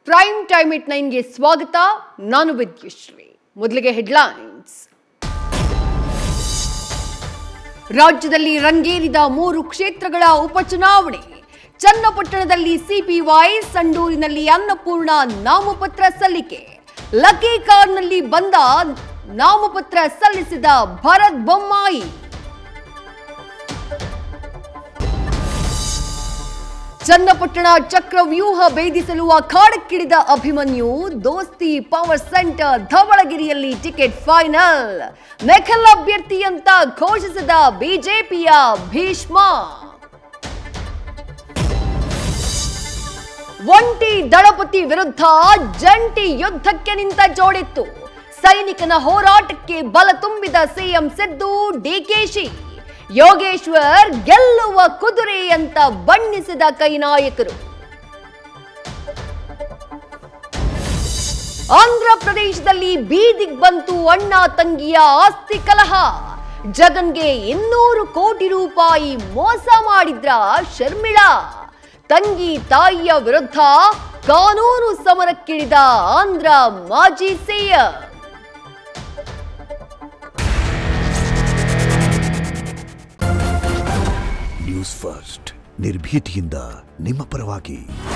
prime time it ನೈನ್ಗೆ ಸ್ವಾಗತ ನಾನು ವಿದ್ಯುಶ್ರೀ ಮೊದಲಿಗೆ ಹೆಡ್ಲೈನ್ಸ್ ರಾಜ್ಯದಲ್ಲಿ ರಂಗೇರಿದ ಮೂರು ಕ್ಷೇತ್ರಗಳ ಉಪಚುನಾವಣೆ ಚನ್ನಪಟ್ಟಣದಲ್ಲಿ ಸಿಪಿವೈ ಸಂಡೂರಿನಲ್ಲಿ ಅನ್ನಪೂರ್ಣ ನಾಮಪತ್ರ ಸಲ್ಲಿಕೆ ಲಕ್ಕಿ ಕಾರ್ನಲ್ಲಿ ಬಂದ ನಾಮಪತ್ರ ಸಲ್ಲಿಸಿದ ಭರತ್ ಬೊಮ್ಮಾಯಿ ಚನ್ನಪಟ್ಟಣ ಚಕ್ರವ್ಯೂಹ ಭೇದಿಸಲು ಅಖಾಡಕ್ಕಿಳಿದ ಅಭಿಮನ್ಯು ದೋಸ್ತಿ ಪವರ್ ಸೆಂಟರ್ ಧವಳಗಿರಿಯಲ್ಲಿ ಟಿಕೆಟ್ ಫೈನಲ್ ನೆಖಲ್ ಅಭ್ಯರ್ಥಿ ಅಂತ ಘೋಷಿಸಿದ ಬಿಜೆಪಿಯ ಭೀಷ್ಮ ಒಂಟಿ ದಳಪತಿ ವಿರುದ್ಧ ಜಂಟಿ ಯುದ್ಧಕ್ಕೆ ನಿಂತ ಜೋಡಿತ್ತು ಸೈನಿಕನ ಹೋರಾಟಕ್ಕೆ ಬಲ ತುಂಬಿದ ಸಿಎಂ ಸಿದ್ದು ಡಿಕೆಶಿ ಯೋಗೇಶ್ವರ್ ಗೆಲ್ಲುವ ಕುದುರೆ ಅಂತ ಬಣ್ಣಿಸಿದ ಕೈನಾಯಕರು ಆಂಧ್ರ ಪ್ರದೇಶದಲ್ಲಿ ಬೀದಿಗ್ ಬಂತು ಅಣ್ಣ ತಂಗಿಯ ಆಸ್ತಿ ಕಲಹ ಜಗನ್ಗೆ ಇನ್ನೂರು ಕೋಟಿ ರೂಪಾಯಿ ಮೋಸ ಮಾಡಿದ್ರ ಶರ್ಮಿಳಾ ತಂಗಿ ತಾಯಿಯ ವಿರುದ್ಧ ಕಾನೂನು ಸಮರಕ್ಕಿಳಿದ ಆಂಧ್ರ ಮಾಜಿ ಸಿಎಂ ನ್ಯೂಸ್ ಫಸ್ಟ್ ನಿರ್ಭೀತಿಯಿಂದ ನಿಮ್ಮ ಪರವಾಗಿ